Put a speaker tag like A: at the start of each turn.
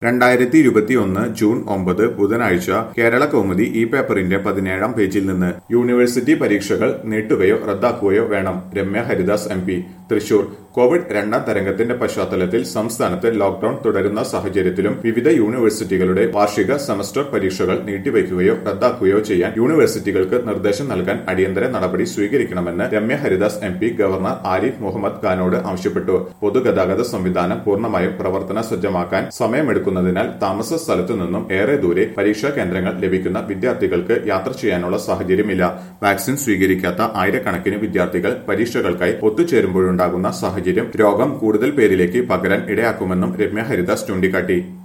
A: രണ്ടായിരത്തി ഇരുപത്തിയൊന്ന് ജൂൺ ഒമ്പത് ബുധനാഴ്ച കേരള കൗമുദി ഈ പേപ്പറിന്റെ പതിനേഴാം പേജിൽ നിന്ന് യൂണിവേഴ്സിറ്റി പരീക്ഷകൾ നീട്ടുകയോ റദ്ദാക്കുകയോ വേണം Ramya Haridas M P Thrissur Covid രണ്ടാം തരംഗത്തിന്റെ പശ്ചാത്തലത്തിൽ സംസ്ഥാനത്ത് ലോക്ഡൌൺ തുടരുന്ന സാഹചര്യത്തിലും വിവിധ യൂണിവേഴ്സിറ്റികളുടെ വാർഷിക സെമസ്റ്റർ പരീക്ഷകൾ നീട്ടിവയ്ക്കുകയോ റദ്ദാക്കുകയോ ചെയ്യാൻ യൂണിവേഴ്സിറ്റികൾക്ക് നിർദ്ദേശം നൽകാൻ അടിയന്തര നടപടി സ്വീകരിക്കണമെന്ന് Ramya Haridas M P governor Arif Muhammad ഖാനോട് ആവശ്യപ്പെട്ടു പൊതുഗതാഗത സംവിധാനം പൂർണ്ണമായും പ്രവർത്തന സജ്ജമാക്കാൻ സമയമെടുക്കുന്നതിനാൽ താമസ സ്ഥലത്തു നിന്നും ഏറെ ദൂരെ പരീക്ഷാ കേന്ദ്രങ്ങൾ ലഭിക്കുന്ന വിദ്യാർത്ഥികൾക്ക് യാത്ര ചെയ്യാനുള്ള സാഹചര്യമില്ല വാക്സിൻ സ്വീകരിക്കാത്ത ആയിരക്കണക്കിന് വിദ്യാർത്ഥികൾ പരീക്ഷകൾക്കായി ഒത്തുചേരുമ്പോഴുണ്ടാകുന്ന സാഹചര്യം രോഗം കൂടുതൽ പേരിലേക്ക് പകരാൻ ഇടയാക്കുമെന്നും രമ്യ ഹരിദാസ് ചൂണ്ടിക്കാട്ടി